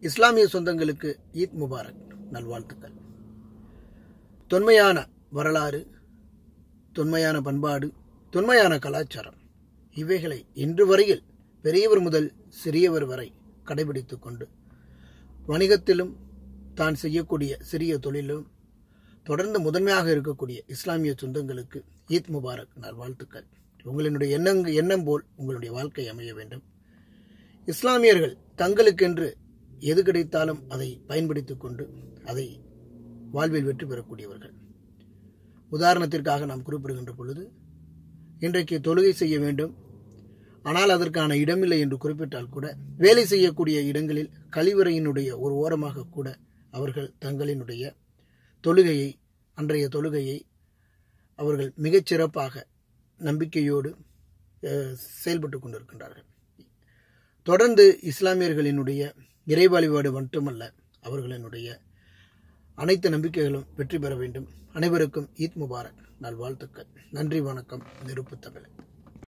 இஸ்லாமிய சொந்தங்களுக்கு ஈத் முபாரக் நல்வாழ்த்துக்கள் தொன்மையான வரலாறு தொன்மையான பண்பாடு தொன்மையான கலாச்சாரம் இவைகளை இன்று வரையில் பெரியவர் முதல் சிறியவர் வரை கடைபிடித்துக் கொண்டு வணிகத்திலும் தான் செய்யக்கூடிய சிறிய தொழிலும் தொடர்ந்து முதன்மையாக இருக்கக்கூடிய இஸ்லாமிய சொந்தங்களுக்கு ஈத் முபாரக் நல்வாழ்த்துக்கள் உங்களினுடைய எண்ணங் எண்ணம் போல் உங்களுடைய வாழ்க்கை அமைய வேண்டும் இஸ்லாமியர்கள் தங்களுக்கென்று எது கிடைத்தாலும் அதை பயன்படுத்திக் கொண்டு அதை வாழ்வில் வெற்றி பெறக்கூடியவர்கள் உதாரணத்திற்காக நாம் குறிப்பிடுகின்ற பொழுது இன்றைக்கு தொழுகை செய்ய வேண்டும் ஆனால் அதற்கான இடமில்லை என்று குறிப்பிட்டால் கூட வேலை செய்யக்கூடிய இடங்களில் கழிவறையினுடைய ஒரு ஓரமாக கூட அவர்கள் தங்களினுடைய தொழுகையை அன்றைய தொழுகையை அவர்கள் மிகச் சிறப்பாக நம்பிக்கையோடு அஹ், செயல்பட்டு கொண்டிருக்கின்றார்கள் தொடர்ந்து இஸ்லாமியர்களினுடைய இறை வழிபாடு மட்டுமல்ல அவர்களினுடைய அனைத்து நம்பிக்கைகளும் வெற்றி பெற வேண்டும் அனைவருக்கும் ஈத் முபாரக் நல்வாழ்த்துக்கள் நன்றி வணக்கம் நெருப்பு தமிழ்